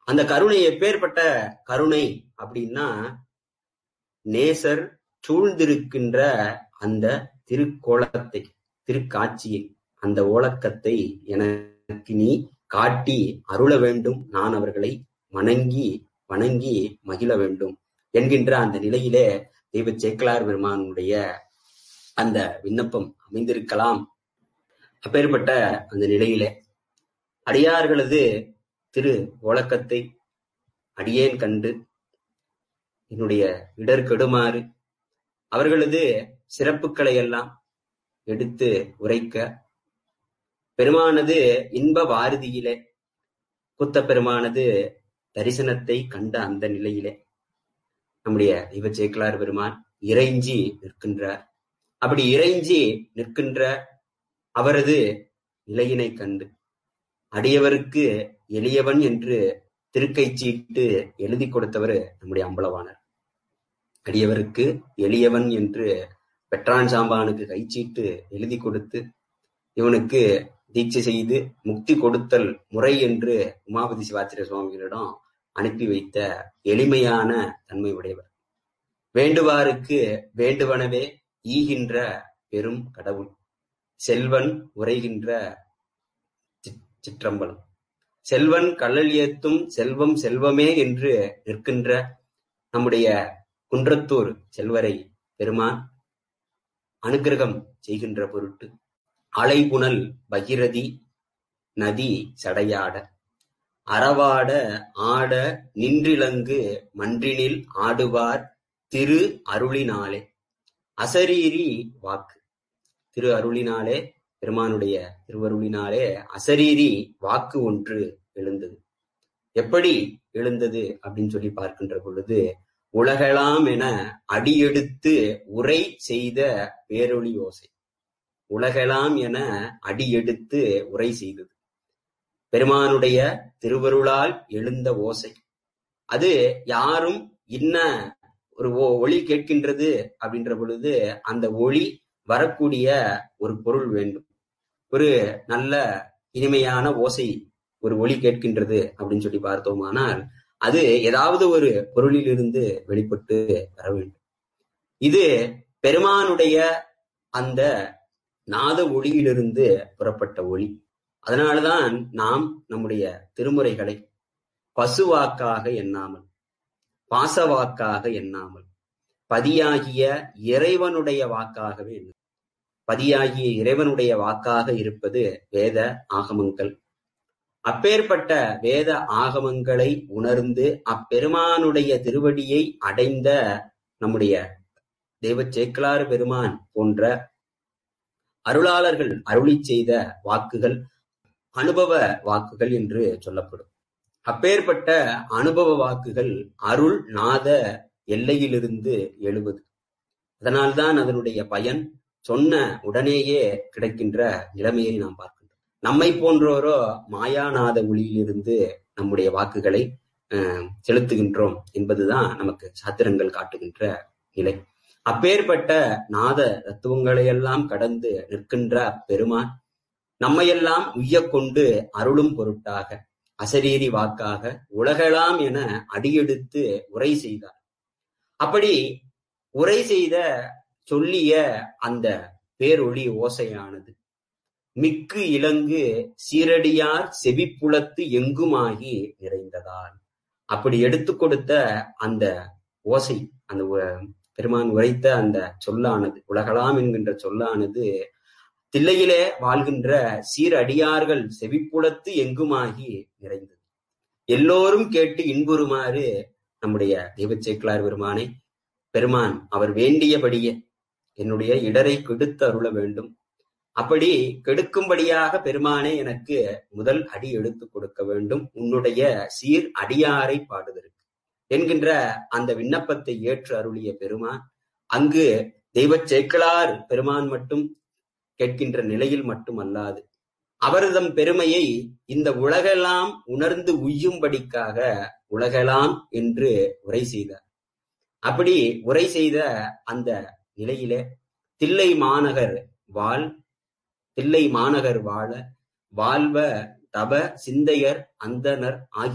அந்த கருணை எப்பேற்பட்ட கருணை அப்படின்னா நேசர் சூழ்ந்திருக்கின்ற அந்த திருக்கோலத்தை திருக்காட்சியை அந்த ஓலக்கத்தை எனக்கு நீ காட்டி அருள வேண்டும் நான் அவர்களை வணங்கி வணங்கி மகிழ வேண்டும் என்கின்ற அந்த நிலையிலே தெய்வ சேக்கலார் பெருமானுடைய அந்த விண்ணப்பம் அமைந்திருக்கலாம் அப்பேற்பட்ட அந்த நிலையிலே அடியார்களது திரு ஓலக்கத்தை அடியேன் கண்டு என்னுடைய இடர் கெடுமாறு அவர்களது சிறப்புகளை எல்லாம் எடுத்து உரைக்க பெருமானது இன்ப வாரதியிலே குத்த பெருமானது தரிசனத்தை கண்ட அந்த நிலையிலே நம்முடைய தெய்வ சேக்கலார் பெருமான் இறைஞ்சி நிற்கின்றார் அப்படி இறைஞ்சி நிற்கின்ற அவரது நிலையினை கண்டு அடியவருக்கு எளியவன் என்று திருக்கை சீட்டு எழுதி கொடுத்தவர் நம்முடைய அம்பலவாணர் அடியவருக்கு எளியவன் என்று பெற்றான் சாம்பானுக்கு கைச்சீட்டு எழுதி கொடுத்து இவனுக்கு தீட்சை செய்து முக்தி கொடுத்தல் முறை என்று உமாபதி சிவாச்சாரிய சுவாமிகளிடம் அனுப்பி வைத்த எளிமையான தன்மை உடையவர் வேண்டுவாருக்கு வேண்டுவனவே ஈகின்ற பெரும் கடவுள் செல்வன் உரைகின்ற சிற்றம்பலம் செல்வன் கள்ளல் ஏத்தும் செல்வம் செல்வமே என்று நிற்கின்ற நம்முடைய குன்றத்தூர் செல்வரை பெருமான் அனுகிரகம் செய்கின்ற பொருட்டு அலைபுணல் பகிரதி நதி சடையாட அறவாட ஆட நின்றிலங்கு மன்றினில் ஆடுவார் திரு அருளினாலே அசரீரி வாக்கு திரு அருளினாலே பெருமானுடைய திருவருளினாலே அசரீரி வாக்கு ஒன்று எழுந்தது எப்படி எழுந்தது அப்படின்னு சொல்லி பார்க்கின்ற பொழுது உலகலாம் என அடியெடுத்து உரை செய்த பேரொளி ஓசை உலகலாம் என அடியெடுத்து உரை செய்தது பெருமானுடைய திருவருளால் எழுந்த ஓசை அது யாரும் இன்ன ஒரு ஒளி கேட்கின்றது அப்படின்ற பொழுது அந்த ஒளி வரக்கூடிய ஒரு பொருள் வேண்டும் ஒரு நல்ல இனிமையான ஓசை ஒரு ஒளி கேட்கின்றது அப்படின்னு சொல்லி பார்த்தோமானால் அது ஏதாவது ஒரு பொருளிலிருந்து வெளிப்பட்டு வர வேண்டும் இது பெருமானுடைய அந்த நாத ஒளியிலிருந்து புறப்பட்ட ஒளி அதனால்தான் நாம் நம்முடைய திருமுறைகளை பசுவாக்காக எண்ணாமல் பாசவாக்காக எண்ணாமல் பதியாகிய இறைவனுடைய வாக்காகவே எண்ண பதியாகிய இறைவனுடைய வாக்காக இருப்பது வேத ஆகமங்கள் அப்பேற்பட்ட வேத ஆகமங்களை உணர்ந்து அப்பெருமானுடைய திருவடியை அடைந்த நம்முடைய தெய்வ சேக்கலாறு பெருமான் போன்ற அருளாளர்கள் அருளி செய்த வாக்குகள் அனுபவ வாக்குகள் என்று சொல்லப்படும் அப்பேற்பட்ட அனுபவ வாக்குகள் அருள் நாத எல்லையிலிருந்து எழுவது அதனால்தான் அதனுடைய பயன் சொன்ன உடனேயே கிடைக்கின்ற நிலைமையை நாம் பார்க்கின்றோம் நம்மை போன்றோரோ மாயாநாத ஒளியிலிருந்து நம்முடைய வாக்குகளை செலுத்துகின்றோம் என்பதுதான் நமக்கு சாத்திரங்கள் காட்டுகின்ற நிலை அப்பேற்பட்ட நாத தத்துவங்களை எல்லாம் கடந்து நிற்கின்ற பெருமான் நம்மையெல்லாம் உய்ய கொண்டு அருளும் பொருட்டாக அசரீரி வாக்காக உலகலாம் என அடியெடுத்து உரை செய்தார் அப்படி உரை செய்த சொல்லிய அந்த பேரொளி ஓசையானது மிக்கு இலங்கு சீரடியார் செவிப்புலத்து எங்குமாகி நிறைந்ததால் அப்படி எடுத்து கொடுத்த அந்த ஓசை அந்த பெருமான் உரைத்த அந்த சொல்லானது உலகலாம் என்கின்ற சொல்லானது தில்லையிலே வாழ்கின்ற சீரடியார்கள் செவிப்புலத்து எங்குமாகி நிறைந்தது எல்லோரும் கேட்டு இன்புறுமாறு நம்முடைய தெய்வச்சேக்கலார் பெருமானை பெருமான் அவர் வேண்டியபடியே என்னுடைய இடரை கெடுத்து அருள வேண்டும் அப்படி கெடுக்கும்படியாக பெருமானே எனக்கு முதல் அடி எடுத்து கொடுக்க வேண்டும் உன்னுடைய சீர் அடியாரை பாடுதற்கு என்கின்ற அந்த விண்ணப்பத்தை ஏற்று அருளிய பெருமான் அங்கு தெய்வ சேக்கலார் பெருமான் மட்டும் கேட்கின்ற நிலையில் மட்டுமல்லாது அவர்தம் பெருமையை இந்த உலகெல்லாம் உணர்ந்து உய்யும்படிக்காக உலகெல்லாம் என்று உரை செய்தார் அப்படி உரை செய்த அந்த நிலையிலே தில்லை மாநகர் வாழ் தில்லை மாநகர் வாழ வாழ்வ தப சிந்தையர் அந்தனர் ஆகிய